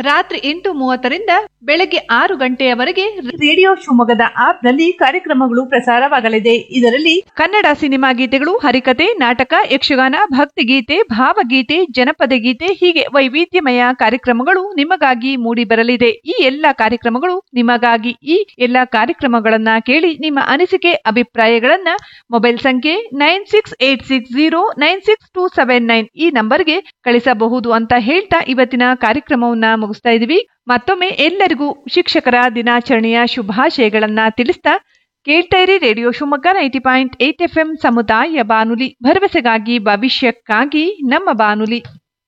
ರಾತ್ರಿ ಎಂಟು ಮೂವತ್ತರಿಂದ ಬೆಳಗ್ಗೆ ಆರು ಗಂಟೆಯವರೆಗೆ ರೇಡಿಯೋ ಶಿವಮೊಗ್ಗದ ಆಪ್ನಲ್ಲಿ ಕಾರ್ಯಕ್ರಮಗಳು ಪ್ರಸಾರವಾಗಲಿದೆ ಇದರಲ್ಲಿ ಕನ್ನಡ ಸಿನಿಮಾ ಗೀತೆಗಳು ಹರಿಕತೆ ನಾಟಕ ಯಕ್ಷಗಾನ ಭಕ್ತಿಗೀತೆ ಭಾವಗೀತೆ ಜನಪದ ಗೀತೆ ಹೀಗೆ ವೈವಿಧ್ಯಮಯ ಕಾರ್ಯಕ್ರಮಗಳು ನಿಮಗಾಗಿ ಮೂಡಿ ಬರಲಿದೆ ಈ ಎಲ್ಲಾ ಕಾರ್ಯಕ್ರಮಗಳು ನಿಮಗಾಗಿ ಈ ಎಲ್ಲಾ ಕಾರ್ಯಕ್ರಮಗಳನ್ನ ಕೇಳಿ ನಿಮ್ಮ ಅನಿಸಿಕೆ ಅಭಿಪ್ರಾಯಗಳನ್ನ ಮೊಬೈಲ್ ಸಂಖ್ಯೆ nine six eight six zero nine six two seven nine ಈ ನಂಬರ್ಗೆ ಕಳಿಸಬಹುದು ಅಂತ ಹೇಳ್ತಾ ಇವತ್ತಿನ ಕಾರ್ಯಕ್ರಮವನ್ನ ಮುಗಿಸ್ತಾ ಇದೀವಿ ಮತ್ತೊಮ್ಮೆ ಎಲ್ಲರಿಗೂ ಶಿಕ್ಷಕರ ದಿನಾಚರಣೆಯ ಶುಭಾಶಯಗಳನ್ನ ತಿಳಿಸ್ತಾ ಕೇಳ್ತಾ ಇರಿ radio Shivamogga ninety point eight F M ಸಮುದಾಯ ಬಾನುಲಿ ಭರವಸೆಗಾಗಿ ಭವಿಷ್ಯಕ್ಕಾಗಿ ನಮ್ಮ ಬಾನುಲಿ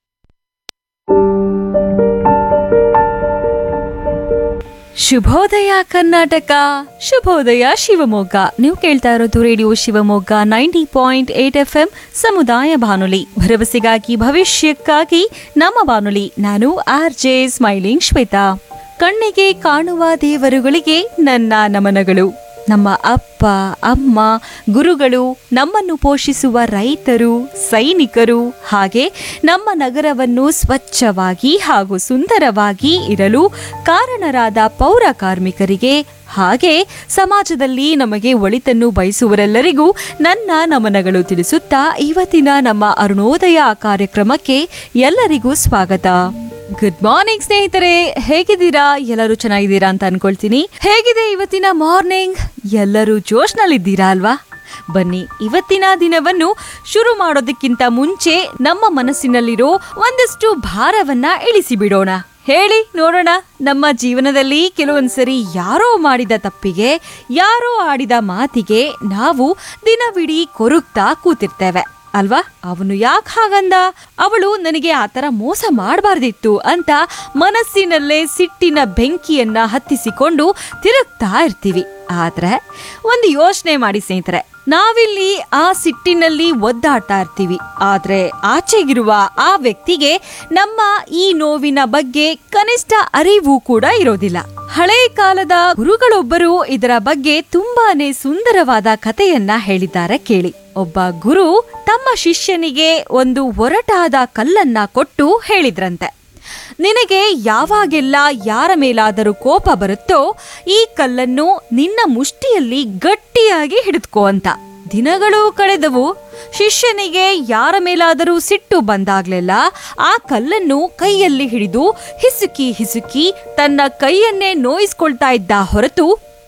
ಶುಭೋದಯ ಕರ್ನಾಟಕ ಶುಭೋದಯ ಶಿವಮೊಗ್ಗ ನೀವು ಕೇಳ್ತಾ ಇರೋದು radio Shivamogga ninety point eight F M ಸಮುದಾಯ ಬಾನುಲಿ ಭರವಸೆಗಾಗಿ ಭವಿಷ್ಯಕ್ಕಾಗಿ ನಮ್ಮ ಬಾನುಲಿ ನಾನು ಆರ್ ಜೆ ಸ್ಮೈಲಿಂಗ್ ಶ್ವೇತಾ ಕಣ್ಣಿಗೆ ಕಾಣುವ ದೇವರುಗಳಿಗೆ ನನ್ನ ನಮನಗಳು ನಮ್ಮ ಅಪ್ಪ ಅಮ್ಮ ಗುರುಗಳು ನಮ್ಮನ್ನು ಪೋಷಿಸುವ ರೈತರು ಸೈನಿಕರು ಹಾಗೆ ನಮ್ಮ ನಗರವನ್ನು ಸ್ವಚ್ಛವಾಗಿ ಹಾಗೂ ಸುಂದರವಾಗಿ ಇರಲು ಕಾರಣರಾದ ಪೌರ ಕಾರ್ಮಿಕರಿಗೆ ಹಾಗೆ ಸಮಾಜದಲ್ಲಿ ನಮಗೆ ಒಳಿತನ್ನು ಬಯಸುವರೆಲ್ಲರಿಗೂ ನನ್ನ ನಮನಗಳು ತಿಳಿಸುತ್ತಾ ಇವತ್ತಿನ ನಮ್ಮ ಅರುಣೋದಯ ಕಾರ್ಯಕ್ರಮಕ್ಕೆ ಎಲ್ಲರಿಗೂ ಸ್ವಾಗತ ಗುಡ್ ಮಾರ್ನಿಂಗ್ ಸ್ನೇಹಿತರೆ ಹೇಗಿದ್ದೀರಾ ಎಲ್ಲರೂ ಚೆನ್ನಾಗಿದ್ದೀರಾ ಅಂತ ಅನ್ಕೊಳ್ತೀನಿ ಹೇಗಿದೆ ಇವತ್ತಿನ ಮಾರ್ನಿಂಗ್ ಎಲ್ಲರೂ ಜೋಶ್ನಲ್ಲಿದ್ದೀರಾ ಅಲ್ವಾ ಬನ್ನಿ ಇವತ್ತಿನ ದಿನವನ್ನು ಶುರು ಮಾಡೋದಕ್ಕಿಂತ ಮುಂಚೆ ನಮ್ಮ ಮನಸ್ಸಿನಲ್ಲಿರೋ ಒಂದಷ್ಟು ಭಾರವನ್ನ ಇಳಿಸಿ ಬಿಡೋಣ ಹೇಳಿ ನೋಡೋಣ ನಮ್ಮ ಜೀವನದಲ್ಲಿ ಕೆಲವೊಂದ್ಸರಿ ಯಾರೋ ಮಾಡಿದ ತಪ್ಪಿಗೆ ಯಾರೋ ಆಡಿದ ಮಾತಿಗೆ ನಾವು ದಿನವಿಡೀ ಕೊರುಗ್ತಾ ಕೂತಿರ್ತೇವೆ ಅಲ್ವಾ ಅವನು ಯಾಕೆ ಹಾಗಂದ ಅವಳು ನನಗೆ ಆತರ ಮೋಸ ಮಾಡಬಾರ್ದಿತ್ತು ಅಂತ ಮನಸ್ಸಿನಲ್ಲೇ ಸಿಟ್ಟಿನ ಬೆಂಕಿಯನ್ನ ಹತ್ತಿಸಿಕೊಂಡು ತಿರುಗ್ತಾ ಇರ್ತೀವಿ ಆದ್ರೆ ಒಂದು ಯೋಚನೆ ಮಾಡಿ ಸ್ನೇಹಿತರೆ ನಾವಿಲ್ಲಿ ಆ ಸಿಟ್ಟಿನಲ್ಲಿ ಒದ್ದಾಡ್ತಾ ಇರ್ತೀವಿ ಆದ್ರೆ ಆಚೆಗಿರುವ ಆ ವ್ಯಕ್ತಿಗೆ ನಮ್ಮ ಈ ನೋವಿನ ಬಗ್ಗೆ ಕನಿಷ್ಠ ಅರಿವು ಕೂಡ ಇರೋದಿಲ್ಲ ಹಳೆ ಕಾಲದ ಗುರುಗಳೊಬ್ಬರು ಇದರ ಬಗ್ಗೆ ತುಂಬಾನೇ ಸುಂದರವಾದ ಕಥೆಯನ್ನ ಹೇಳಿದ್ದಾರೆ ಕೇಳಿ ಒಬ್ಬ ಗುರು ತಮ್ಮ ಶಿಷ್ಯನಿಗೆ ಒಂದು ಒರಟಾದ ಕಲ್ಲನ್ನ ಕೊಟ್ಟು ಹೇಳಿದ್ರಂತೆ ನಿನಗೆ ಯಾವಾಗೆಲ್ಲ ಯಾರ ಮೇಲಾದರೂ ಕೋಪ ಬರುತ್ತೋ ಈ ಕಲ್ಲನ್ನು ನಿನ್ನ ಮುಷ್ಟಿಯಲ್ಲಿ ಗಟ್ಟಿಯಾಗಿ ಹಿಡಿದುಕೋ ಅಂತ ದಿನಗಳು ಕಳೆದವು ಶಿಷ್ಯನಿಗೆ ಯಾರ ಮೇಲಾದರೂ ಸಿಟ್ಟು ಬಂದಾಗ್ಲೆಲ್ಲ ಆ ಕಲ್ಲನ್ನು ಕೈಯಲ್ಲಿ ಹಿಡಿದು ಹಿಸುಕಿ ಹಿಸುಕಿ ತನ್ನ ಕೈಯನ್ನೇ ನೋಯಿಸ್ಕೊಳ್ತಾ ಇದ್ದ ಹೊರತು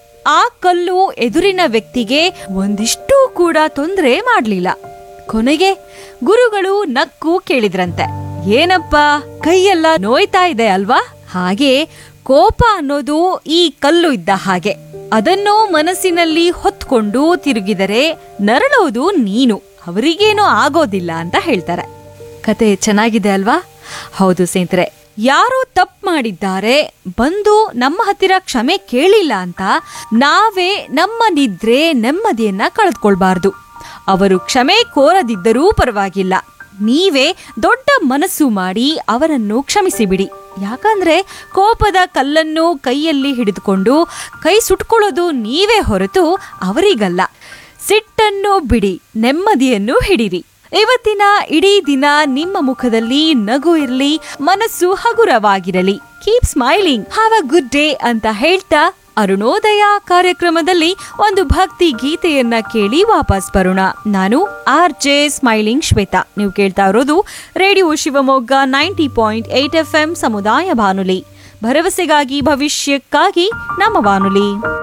ಆ ಕಲ್ಲು ಎದುರಿನ ವ್ಯಕ್ತಿಗೆ ಒಂದಿಷ್ಟೂ ಕೂಡ ತೊಂದರೆ ಮಾಡ್ಲಿಲ್ಲ ಕೊನೆಗೆ ಗುರುಗಳು ನಕ್ಕು ಕೇಳಿದ್ರಂತೆ ಏನಪ್ಪ ಕೈಯೆಲ್ಲ ನೋಯ್ತಾ ಇದೆ ಅಲ್ವಾ ಹಾಗೆ ಕೋಪ ಅನ್ನೋದು ಈ ಕಲ್ಲು ಇದ್ದ ಹಾಗೆ ಅದನ್ನು ಮನಸ್ಸಿನಲ್ಲಿ ಹೊತ್ಕೊಂಡು ತಿರುಗಿದರೆ ನರಳೋದು ನೀನು ಅವರಿಗೇನೂ ಆಗೋದಿಲ್ಲ ಅಂತ ಹೇಳ್ತಾರೆ ಕತೆ ಚೆನ್ನಾಗಿದೆ ಅಲ್ವಾ ಹೌದು ಸ್ನೇಹಿತರೆ ಯಾರೋ ತಪ್ಪು ಮಾಡಿದ್ದಾರೆ ಬಂದು ನಮ್ಮ ಹತ್ತಿರ ಕ್ಷಮೆ ಕೇಳಿಲ್ಲ ಅಂತ ನಾವೇ ನಮ್ಮ ನಿದ್ರೆ ನೆಮ್ಮದಿಯನ್ನ ಕಳೆದುಕೊಳ್ಬಾರ್ದು ಅವರು ಕ್ಷಮೆ ಕೋರದಿದ್ದರೂ ಪರವಾಗಿಲ್ಲ ನೀವೇ ದೊಡ್ಡ ಮನಸ್ಸು ಮಾಡಿ ಅವರನ್ನು ಕ್ಷಮಿಸಿಬಿಡಿ ಯಾಕಂದ್ರೆ ಕೋಪದ ಕಲ್ಲನ್ನು ಕೈಯಲ್ಲಿ ಹಿಡಿದುಕೊಂಡು ಕೈ ಸುಟ್ಕೊಳ್ಳೋದು ನೀವೇ ಹೊರತು ಅವರಿಗಲ್ಲ ಸಿಟ್ಟನ್ನು ಬಿಡಿ ನೆಮ್ಮದಿಯನ್ನು ಹಿಡಿರಿ ಇವತ್ತಿನ ಇಡೀ ದಿನ ನಿಮ್ಮ ಮುಖದಲ್ಲಿ ನಗು ಇರಲಿ ಮನಸ್ಸು ಹಗುರವಾಗಿರಲಿ keep smiling have a good day ಅಂತ ಹೇಳ್ತಾ ಅರುಣೋದಯ ಕಾರ್ಯಕ್ರಮದಲ್ಲಿ ಒಂದು ಭಕ್ತಿ ಗೀತೆಯನ್ನ ಕೇಳಿ ವಾಪಸ್ ಬರೋಣ ನಾನು ಆರ್ ಜೆ ಸ್ಮೈಲಿಂಗ್ ಶ್ವೇತಾ ನೀವು ಕೇಳ್ತಾ ಇರೋದು radio Shivamogga ninety point eight F M ಸಮುದಾಯ ಬಾನುಲಿ ಭರವಸೆಗಾಗಿ ಭವಿಷ್ಯಕ್ಕಾಗಿ ನಮ್ಮ ಬಾನುಲಿ